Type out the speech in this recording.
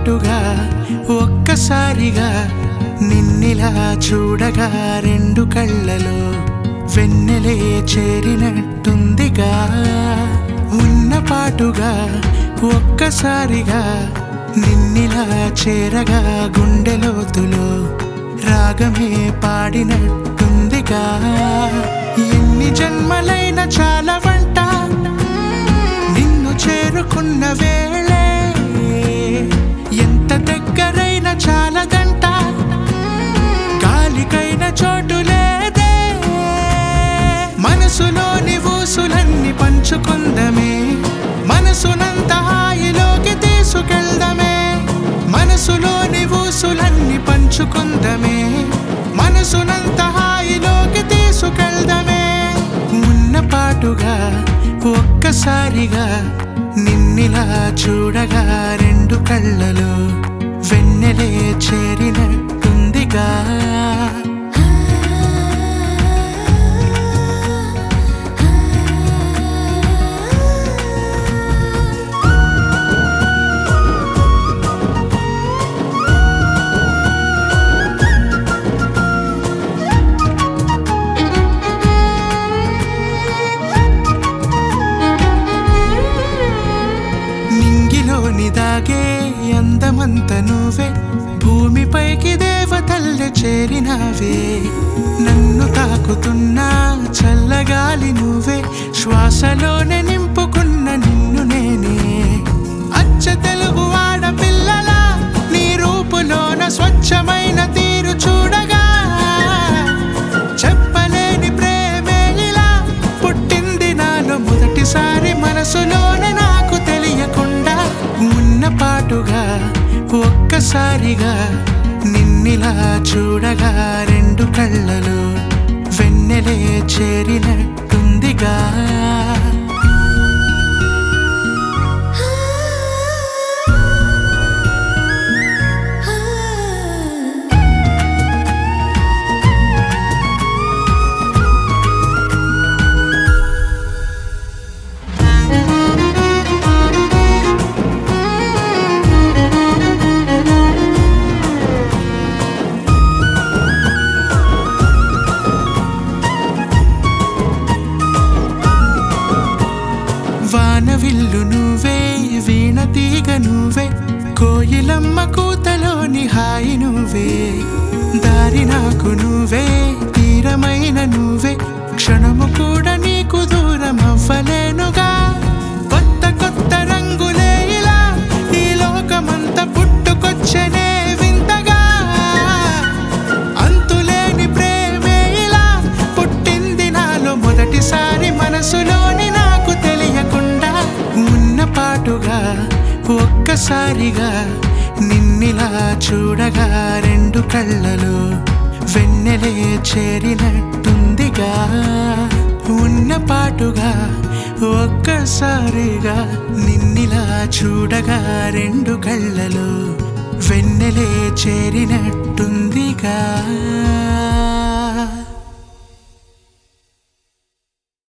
పాటుగా ఒక్కసారిగా నిన్నిలా చూడగా రెండు కళ్ళలో వెన్నెలే చేరినట్టుందిగా ఉన్న పాటుగా ఒక్కసారిగా నిన్నిలా చేరగా గుండె లోతులో రాగమే పాడినట్టుందిగా ఎన్ని జన్మలైన చాలా వంట నిన్ను చేరుకున్న వేళే ఎంత దగ్గరైన చాలదంట గాలికైన చోటు లేదే మనసులోని ఊసులన్నీ పంచుకుందమే మనసునంత హాయిలోకి తీసుకెళ్దమే మనసులోని ఊసులన్నీ పంచుకుందమే మనసునంత హాయిలోకి తీసుకెళ్దమే ఉన్న పాటుగా ఒక్కసారిగా నిన్నిలా చూడగా రెండు కళ్ళలో వెన్నెలే చేరినట్టుందిగా నింగిలోని దాగే అందమంత నువ్వే భూమిపైకి దేవతల్లె చేరినావే నన్ను తాకుతున్నా చల్లగాలి నువ్వే శ్వాసలోనే నింపుకున్న నిన్ను నేనే అచ్చ తెలుగు ఆడపిల్లల నీ రూపులోన స్వచ్ఛమైన తీరు చూడగా చెప్పలేని ప్రేమే ఇలా పుట్టింది నాలో మొదటిసారి మనసులోనే నాకు తెలియకుండా ఉన్న పాటుగా ఒక్కసారిగా నిన్నిలా చూడగా రెండు కళ్ళలో వెన్నెలే చేరినట్టుందిగా వానవిల్లు నువ్వే వీణ తీగ నువ్వే కోయిలమ్మ కూతలోని హాయి నువ్వే దారి నాకు నువ్వే తీరమైన నువ్వే క్షణము కూడా నీకు దూరం అవ్వలేనుగా కొత్త కొత్త రంగులే ఇలా ఈ లోకమంతా పుట్టుకొచ్చనే వింతగా అంతులేని ప్రేమే ఇలా పుట్టింది నాలో మొదటిసారి మనసులోని నాకు తెలియకుండా ఉన్న పాటుగా ఒక్కసారిగా నిన్నిలా చూడగా రెండు కళ్ళలో వెన్నెలే చేరినట్టుందిగా ఉన్న పాటుగా ఒక్కసారిగా నిన్నిలా చూడగా రెండు కళ్ళలో వెన్నెలే చేరినట్టుందిగా